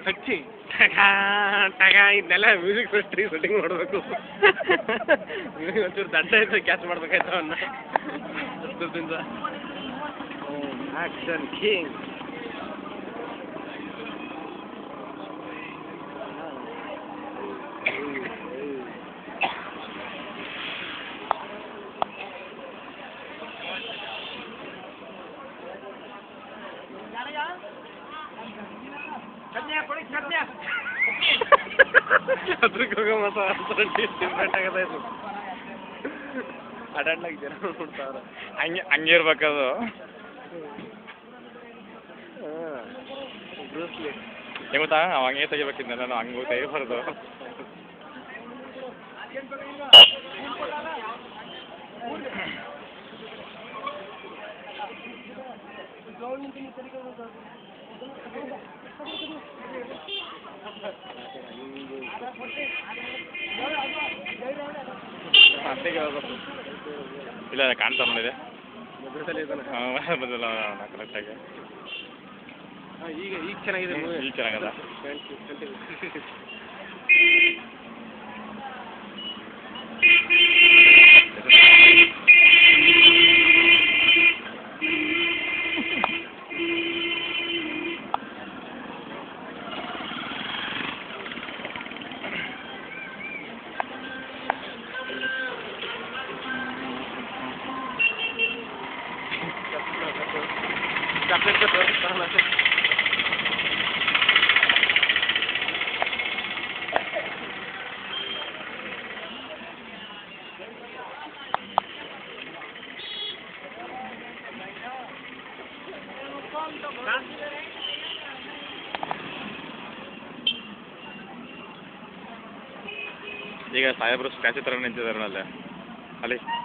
ಹಚ್ಚಿ ಟಗ ಟಗ ಇದನ್ನೆಲ್ಲ music ಫೆಸ್ಟ್ರಿ setting ಮಾಡಬೇಕು ನಿಮಗೆ ಒಂಚೂರು ದಡ್ಡ ಇದ್ದು ಕ್ಯಾಚ್ ಮಾಡ್ಬೇಕಾಯ್ತು ಅವನ್ನ ಅಷ್ಟದಿಂದ ಆಕ್ಷನ್ ಕಿಂಗ್ ಅದ್ರಕ್ಕೆ ಹೋಗೋ ಮತ ಡಿಫ್ರೆಂಟ್ ಆಗದಾಯ್ತು ಆಟಾಡ್ಲಾಕ ಜನ ನೋಡ್ತಾವ್ರ ಹಂಗೆ ಹಂಗೆ ಇರ್ಬೇಕದು ಬ್ರೂಸ್ಲಿ ಹೆಂಗ್ ಗೊತ್ತಾ ಅವ ಹಂಗೆ ತೆಗಿಬೇಕಿದ್ದ ನಾನು ಹಂಗೆ ತೆಗಿಬಾರ್ದು ಇಲ್ಲ ಕಾಣ್ತಾ ನೋಡಿದೆ ಮಧ್ಯದಲ್ಲಿ ಇದ್ದಾನೆ ಹಾಂ ಬಂದಿಲ್ಲ ಕರೆಕ್ಟಾಗಿ ಹಾ, ಈಗ ಈಗ ಚೆನ್ನಾಗಿದೆ movie. ಈಗ ಚೆನ್ನಾಗದ Continue, continue. Chocolate का तोड़ ಈಗ ಸಾಹೇಬ್ರು ಸ್ಟ್ಯಾಚು ಥರ ನಿಂತಿದ್ದಾರೆ ಅಲ್ಲೇ ಅಲ್ಲಿ